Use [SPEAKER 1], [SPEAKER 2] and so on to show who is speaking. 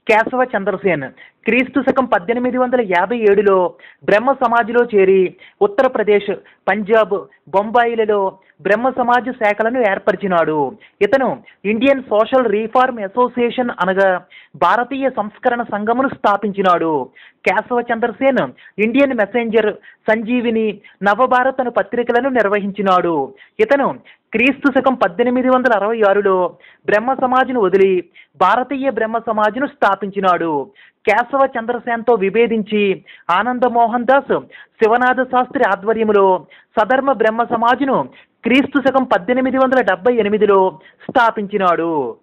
[SPEAKER 1] కేశవ చంద్రసేన్ క్రీస్తు శకం పద్దెనిమిది వందల యాభై ఏడులో బ్రహ్మ సమాజ్లో చేరి ఉత్తరప్రదేశ్ పంజాబ్ బొంబాయిలలో బ్రహ్మ సమాజ్ శాఖలను ఏర్పరిచినాడు ఇతను ఇండియన్ సోషల్ రీఫార్మ్ అసోసియేషన్ అనగా భారతీయ సంస్కరణ సంఘమును స్థాపించినాడు కేశవ చంద్రసేన్ ఇండియన్ మెసెంజర్ సంజీవిని నవభారత్ అను పత్రికలను నిర్వహించినాడు ఇతను క్రీస్తు శకం పద్దెనిమిది వందల అరవై ఆరులో బ్రహ్మ సమాజ్ను వదిలి భారతీయ బ్రహ్మ సమాజ్ను స్థాపించినాడు కేశవ చంద్రసేన్తో విభేదించి ఆనందమోహన్ దాస్ శివనాథ శాస్త్రి ఆధ్వర్యంలో సధర్మ బ్రహ్మ సమాజ్ను క్రీస్తు శకం పద్దెనిమిది వందల డెబ్బై ఎనిమిదిలో స్థాపించినాడు